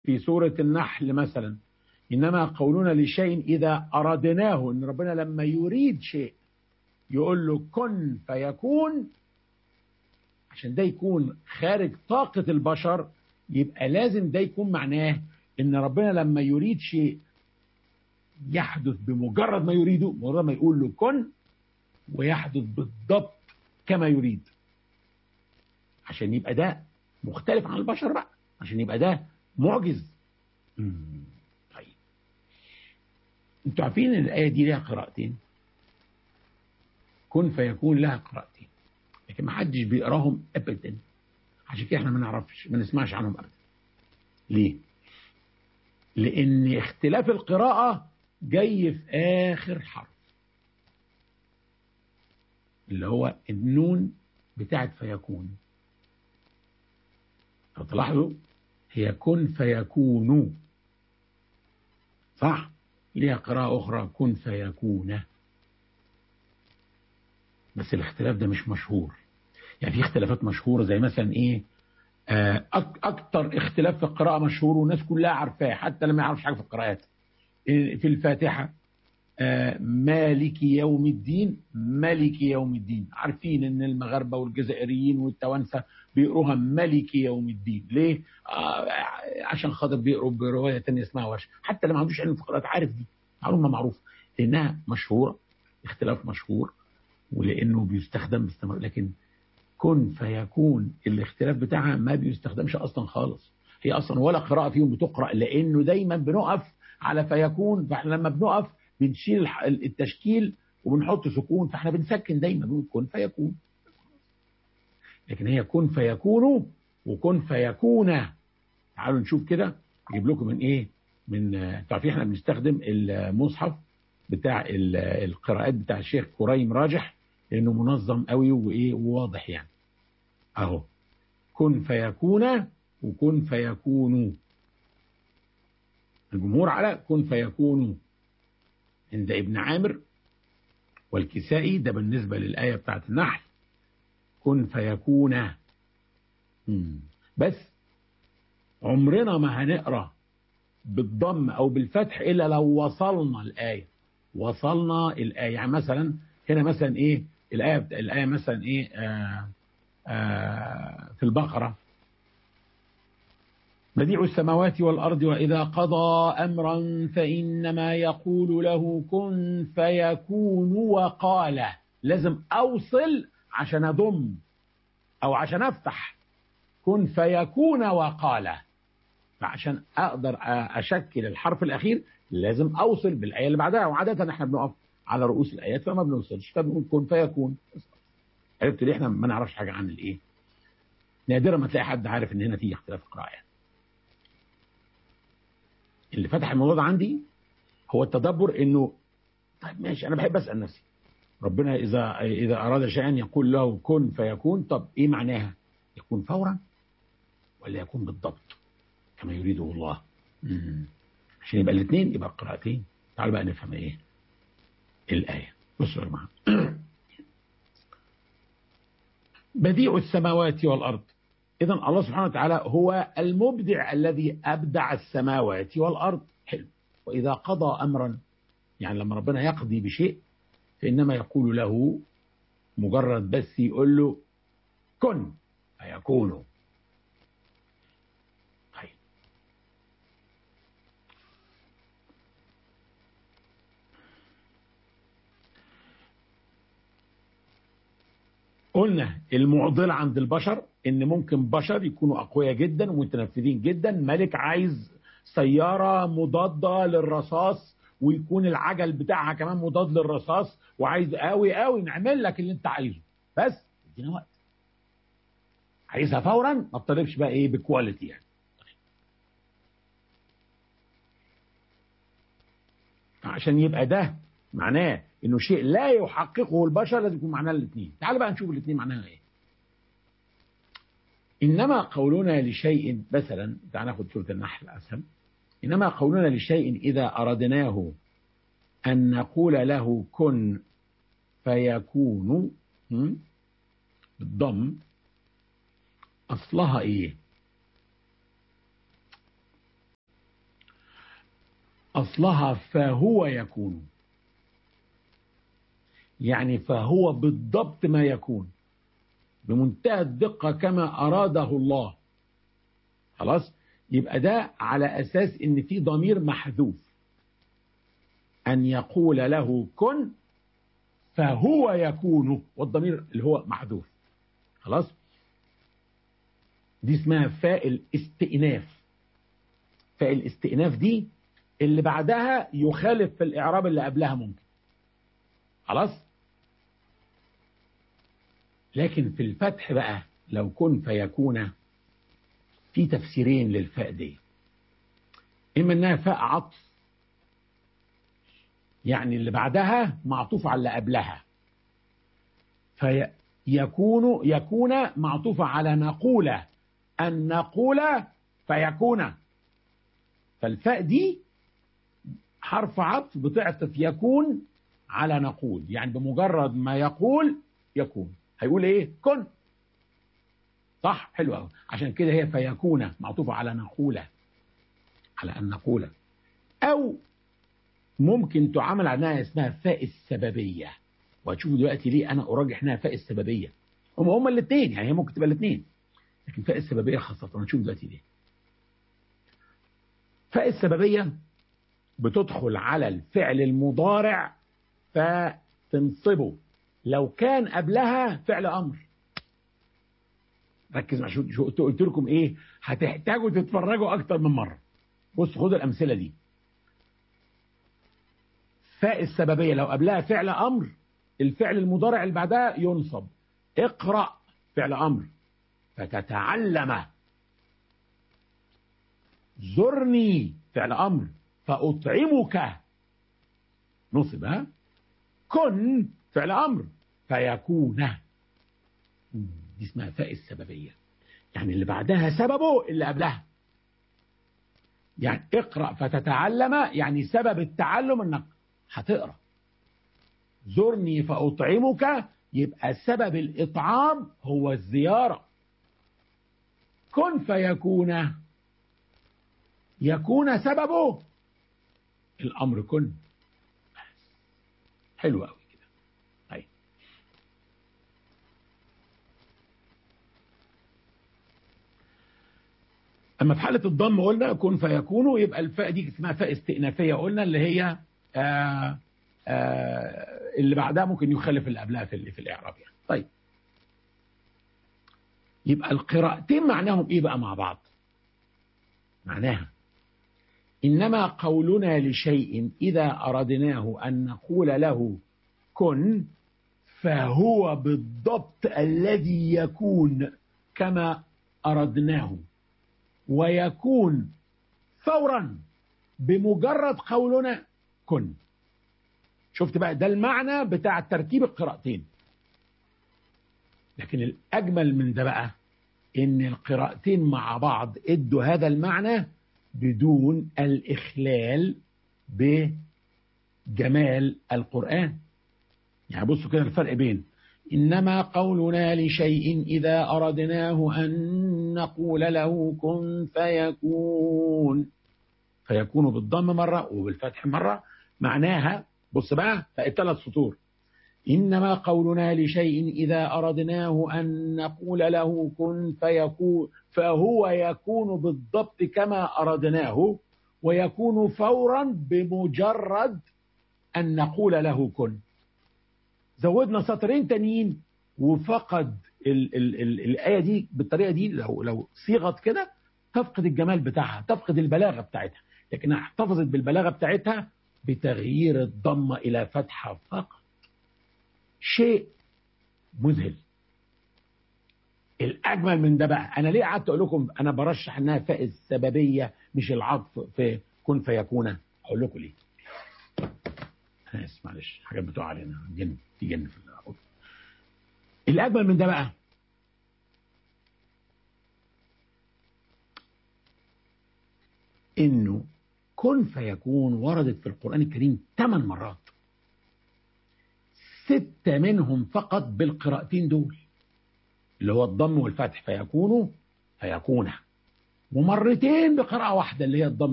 في سورة النحل مثلا إنما قولنا لشيء إذا أردناه إن ربنا لما يريد شيء يقول له كن فيكون عشان ده يكون خارج طاقة البشر يبقى لازم ده يكون معناه إن ربنا لما يريد شيء يحدث بمجرد ما يريده مجرد ما يقول له كن ويحدث بالضبط كما يريد عشان يبقى ده مختلف عن البشر بقى عشان يبقى ده معجز طيب انتوا عارفين ان الايه دي لها قراءتين كن فيكون لها قراءتين لكن ما حدش بيقراهم ابدا عشان كده احنا ما نعرفش ما نسمعش عنهم ابدا ليه لان اختلاف القراءه جاي في اخر حرف اللي هو النون بتاعت فيكون لو تلاحظوا هي كن فيكون صح ليها قراءة أخرى كن فيكون بس الاختلاف ده مش مشهور يعني في اختلافات مشهورة زي مثلا ايه آه أكتر اختلاف في القراءة مشهور والناس كلها عارفاه حتى لما يعرفش حاجة في القراءات في الفاتحة آه مالك يوم الدين ملك يوم الدين عارفين ان المغاربة والجزائريين والتوانسة بيقروها ملك يوم الدين ليه آه عشان خاطر بيقروا برواية تانية اسمها ورش حتى اللي ما عندوش علم في القراءات عارف دي معلومة معروفة لانها مشهورة اختلاف مشهور ولانه بيستخدم باستمرار لكن كن فيكون الاختلاف بتاعها ما بيستخدمش اصلا خالص هي اصلا ولا قراءة فيهم بتقرأ لانه دايما بنقف على فيكون فاحنا لما بنقف بنشيل التشكيل وبنحط سكون فاحنا بنسكن دايما بنقول كن فيكون لكن هي كن فيكون وكن فيكون تعالوا نشوف كده اجيب لكم من ايه من تعرفين احنا بنستخدم المصحف بتاع القراءات بتاع الشيخ كريم راجح لانه منظم قوي وايه وواضح يعني اهو كن فيكون وكن فيكون الجمهور على كن فيكون عند ابن عامر والكسائي ده بالنسبة للآية بتاعت النحل كن فيكون بس عمرنا ما هنقرأ بالضم أو بالفتح إلا لو وصلنا الآية وصلنا الآية يعني مثلا هنا مثلا إيه الآية الآية مثلا إيه آآ آآ في البقرة بديع السماوات والأرض وإذا قضى أمرا فإنما يقول له كن فيكون وقال لازم أوصل عشان أضم أو عشان أفتح كن فيكون وقال فعشان أقدر أشكل الحرف الأخير لازم أوصل بالآية اللي بعدها وعادة احنا بنقف على رؤوس الآيات فما بنوصلش فبنقول كن فيكون عرفت ليه احنا ما نعرفش حاجة عن الإيه نادرا ما تلاقي حد عارف إن هنا فيه اختلاف قراءة يعني. اللي فتح الموضوع ده عندي هو التدبر انه طيب ماشي انا بحب اسال نفسي ربنا اذا اذا اراد شيئا يقول له كن فيكون طب ايه معناها؟ يكون فورا ولا يكون بالضبط كما يريده الله مم. عشان يبقى الاثنين يبقى القراءتين تعالوا بقى نفهم ايه الايه بصوا يا جماعه بديع السماوات والارض إذا الله سبحانه وتعالى هو المبدع الذي أبدع السماوات والأرض حلو وإذا قضى أمرا يعني لما ربنا يقضي بشيء فإنما يقول له مجرد بس يقول له كن فيكون طيب قلنا المعضلة عند البشر ان ممكن بشر يكونوا اقوياء جدا ومتنفذين جدا ملك عايز سيارة مضادة للرصاص ويكون العجل بتاعها كمان مضاد للرصاص وعايز قوي قوي نعمل لك اللي انت عايزه بس ادينا وقت عايزها فورا ما تطلبش بقى ايه بكواليتي يعني عشان يبقى ده معناه انه شيء لا يحققه البشر لازم يكون معناه الاثنين تعال بقى نشوف الاثنين معناها ايه انما قولنا لشيء مثلا تعال ناخد سوره النحل اسهل انما قولنا لشيء اذا اردناه ان نقول له كن فيكون بالضم اصلها ايه أصلها فهو يكون يعني فهو بالضبط ما يكون بمنتهى الدقة كما أراده الله خلاص يبقى ده على أساس إن في ضمير محذوف أن يقول له كن فهو يكون والضمير اللي هو محذوف خلاص دي اسمها فاء الاستئناف فاء الاستئناف دي اللي بعدها يخالف في الإعراب اللي قبلها ممكن خلاص لكن في الفتح بقى لو كن فيكون في تفسيرين للفاء دي إما إنها فاء عطف يعني اللي بعدها معطوف على اللي قبلها فيكون يكون معطوفة على نقول أن نقول فيكون فالفاء دي حرف عطف بتعطف يكون على نقول يعني بمجرد ما يقول يكون هيقول ايه كن صح حلو قوي عشان كده هي فيكون معطوفة على نقول على أن نقول أو ممكن تعامل عنها اسمها فاء السببية وهتشوفوا دلوقتي ليه أنا أراجح إنها فاء السببية هم هما الاثنين يعني هي ممكن تبقى الاثنين لكن فاء السببية خاصة هنشوف دلوقتي ليه فاء السببية بتدخل على الفعل المضارع فتنصبه لو كان قبلها فعل أمر ركز مع شو قلت لكم ايه هتحتاجوا تتفرجوا اكتر من مره بص خدوا الامثله دي فاء السببيه لو قبلها فعل امر الفعل المضارع اللي بعدها ينصب اقرا فعل امر فتتعلم زرني فعل امر فاطعمك نصب ها كن فعل امر فيكون دي اسمها فاء السببية يعني اللي بعدها سببه اللي قبلها يعني اقرأ فتتعلم يعني سبب التعلم انك هتقرأ زرني فأطعمك يبقى سبب الإطعام هو الزيارة كن فيكون يكون سببه الأمر كن حلو قوي أما في حالة الضم قلنا كن فيكون يبقى الفاء دي اسمها فاء استئنافية قلنا اللي هي آآ آآ اللي بعدها ممكن يخالف اللي قبلها في, في الإعراب يعني. طيب يبقى القراءتين معناهم إيه بقى مع بعض معناها إنما قولنا لشيء إذا أردناه أن نقول له كن فهو بالضبط الذي يكون كما أردناه ويكون فورا بمجرد قولنا كن شفت بقى ده المعنى بتاع ترتيب القراءتين لكن الأجمل من ده بقى إن القراءتين مع بعض ادوا هذا المعنى بدون الإخلال بجمال القرآن يعني بصوا كده الفرق بين إنما قولنا لشيء إذا أردناه أن نقول له كن فيكون فيكون بالضم مرة وبالفتح مرة معناها بص بقى ثلاث سطور إنما قولنا لشيء إذا أردناه أن نقول له كن فيكون فهو يكون بالضبط كما أردناه ويكون فورا بمجرد أن نقول له كن زودنا سطرين تانيين وفقد ال ال ال الآية دي بالطريقة دي لو لو صيغت كده تفقد الجمال بتاعها تفقد البلاغة بتاعتها لكنها احتفظت بالبلاغة بتاعتها بتغيير الضمة إلى فتحة فقط شيء مذهل الأجمل من ده بقى أنا ليه قعدت أقول لكم أنا برشح إنها فاء السببية مش العطف في كن فيكون أقول لكم ليه أنا آسف معلش حاجات بتقع علينا جن في جن في الأرض الأجمل من ده بقى إنه كن فيكون وردت في القرآن الكريم ثمان مرات ستة منهم فقط بالقراءتين دول اللي هو الضم والفتح فيكون فيكون ومرتين بقراءة واحدة اللي هي الضم